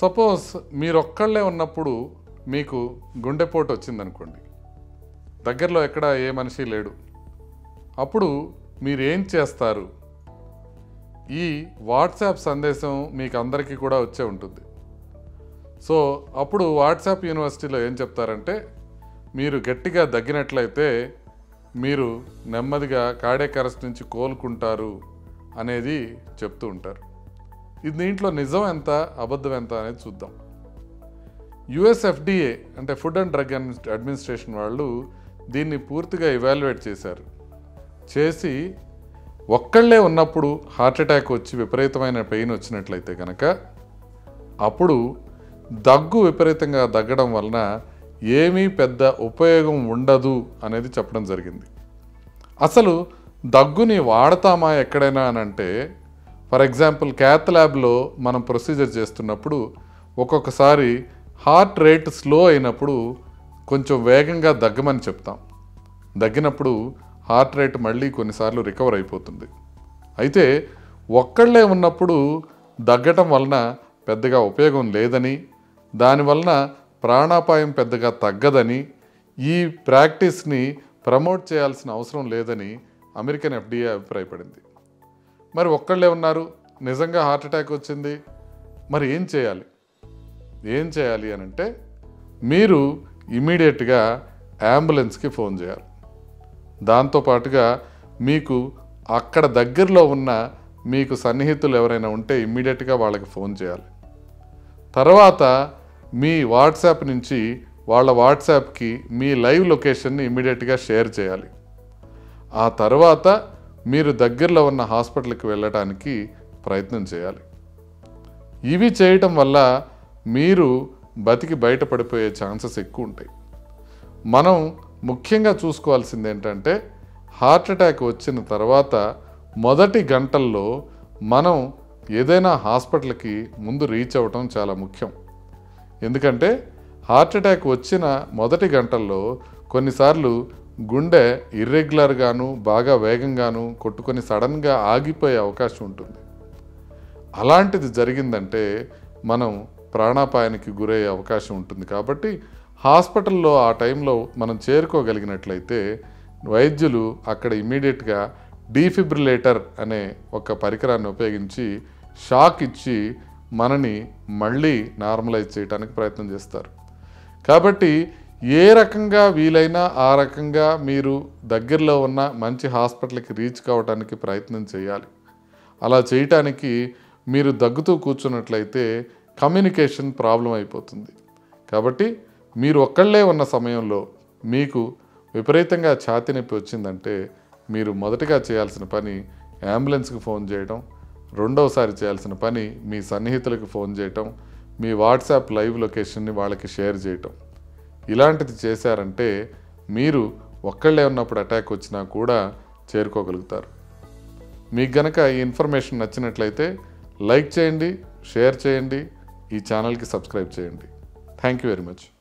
suppose మీరు ఒక్కళ్ళే ఉన్నప్పుడు మీకు గుండెపోటు వచ్చిందనుకోండి దగ్గరలో ఎక్కడ ఏ మనిషి లేడు అప్పుడు మీరు ఏం చేస్తారు ఈ వాట్సాప్ సందేశం మీకు అందరికీ కూడా వచ్చే ఉంటుంది సో అప్పుడు వాట్సాప్ యూనివర్సిటీలో ఏం చెప్తారంటే మీరు గట్టిగా దగ్గినట్లయితే మీరు నెమ్మదిగా కార్డియక్ అరెస్ట్ నుంచి కోలుకుంటారు అనేది చెప్తూ ఉంటారు ఇది దీంట్లో నిజం ఎంత అబద్ధం ఎంత అనేది చూద్దాం యుఎస్ఎఫ్డిఏ అంటే ఫుడ్ అండ్ డ్రగ్ అడ్మినిస్ట్రేషన్ వాళ్ళు దీన్ని పూర్తిగా ఇవాల్యుయేట్ చేశారు చేసి ఒక్కళ్ళే ఉన్నప్పుడు హార్ట్ అటాక్ వచ్చి విపరీతమైన పెయిన్ వచ్చినట్లయితే కనుక అప్పుడు దగ్గు విపరీతంగా దగ్గడం వలన ఏమీ పెద్ద ఉపయోగం ఉండదు అనేది చెప్పడం జరిగింది అసలు దగ్గుని వాడతామా ఎక్కడైనా అని అంటే ఫర్ ఎగ్జాంపుల్ క్యాత్ ల్యాబ్లో మనం ప్రొసీజర్ చేస్తున్నప్పుడు ఒక్కొక్కసారి హార్ట్ రేట్ స్లో అయినప్పుడు కొంచెం వేగంగా దగ్గమని చెప్తాం దగ్గినప్పుడు హార్ట్ రేట్ మళ్ళీ కొన్నిసార్లు రికవర్ అయిపోతుంది అయితే ఒక్కళ్ళే ఉన్నప్పుడు దగ్గటం వలన పెద్దగా ఉపయోగం లేదని దానివలన ప్రాణాపాయం పెద్దగా తగ్గదని ఈ ప్రాక్టీస్ని ప్రమోట్ చేయాల్సిన అవసరం లేదని అమెరికన్ ఎఫ్డీఏ అభిప్రాయపడింది మరి ఒక్కళ్ళే ఉన్నారు నిజంగా హార్ట్ అటాక్ వచ్చింది మరి ఏం చేయాలి ఏం చేయాలి అని అంటే మీరు ఇమీడియట్గా అంబులెన్స్కి ఫోన్ చేయాలి దాంతోపాటుగా మీకు అక్కడ దగ్గరలో ఉన్న మీకు సన్నిహితులు ఎవరైనా ఉంటే ఇమ్మీడియట్గా వాళ్ళకి ఫోన్ చేయాలి తర్వాత మీ వాట్సాప్ నుంచి వాళ్ళ వాట్సాప్కి మీ లైవ్ లొకేషన్ని ఇమ్మీడియట్గా షేర్ చేయాలి ఆ తర్వాత మీరు దగ్గరలో ఉన్న హాస్పిటల్కి వెళ్ళడానికి ప్రయత్నం చేయాలి ఇవి చేయటం వల్ల మీరు బతికి బయటపడిపోయే ఛాన్సెస్ ఎక్కువ ఉంటాయి మనం ముఖ్యంగా చూసుకోవాల్సింది ఏంటంటే హార్ట్ అటాక్ వచ్చిన తర్వాత మొదటి గంటల్లో మనం ఏదైనా హాస్పిటల్కి ముందు రీచ్ అవ్వటం చాలా ముఖ్యం ఎందుకంటే హార్ట్ అటాక్ వచ్చిన మొదటి గంటల్లో కొన్నిసార్లు గుండె ఇర్రెగ్యులర్గాను బాగా వేగంగాను కొట్టుకొని సడన్గా ఆగిపోయే అవకాశం ఉంటుంది అలాంటిది జరిగిందంటే మనం ప్రాణాపాయానికి గురయ్యే అవకాశం ఉంటుంది కాబట్టి హాస్పిటల్లో ఆ టైంలో మనం చేరుకోగలిగినట్లయితే వైద్యులు అక్కడ ఇమీడియట్గా డీఫిబ్రిలేటర్ అనే ఒక పరికరాన్ని ఉపయోగించి షాక్ ఇచ్చి మనని మళ్ళీ నార్మలైజ్ చేయడానికి ప్రయత్నం చేస్తారు కాబట్టి ఏ రకంగా వీలైనా ఆ రకంగా మీరు దగ్గరలో ఉన్న మంచి హాస్పిటల్కి రీచ్ కావడానికి ప్రయత్నం చేయాలి అలా చేయటానికి మీరు దగ్గుతూ కూర్చున్నట్లయితే కమ్యూనికేషన్ ప్రాబ్లం అయిపోతుంది కాబట్టి మీరు ఒక్కళ్ళే ఉన్న సమయంలో మీకు విపరీతంగా ఛాతీ నొప్పి వచ్చిందంటే మీరు మొదటగా చేయాల్సిన పని అంబులెన్స్కి ఫోన్ చేయడం రెండవసారి చేయాల్సిన పని మీ సన్నిహితులకు ఫోన్ చేయటం మీ వాట్సాప్ లైవ్ లొకేషన్ని వాళ్ళకి షేర్ చేయటం ఇలాంటిది చేశారంటే మీరు ఒక్కళ్ళే ఉన్నప్పుడు అటాక్ వచ్చినా కూడా చేరుకోగలుగుతారు మీకు గనక ఈ ఇన్ఫర్మేషన్ నచ్చినట్లయితే లైక్ చేయండి షేర్ చేయండి ఈ ఛానల్కి సబ్స్క్రైబ్ చేయండి థ్యాంక్ యూ వెరీ మచ్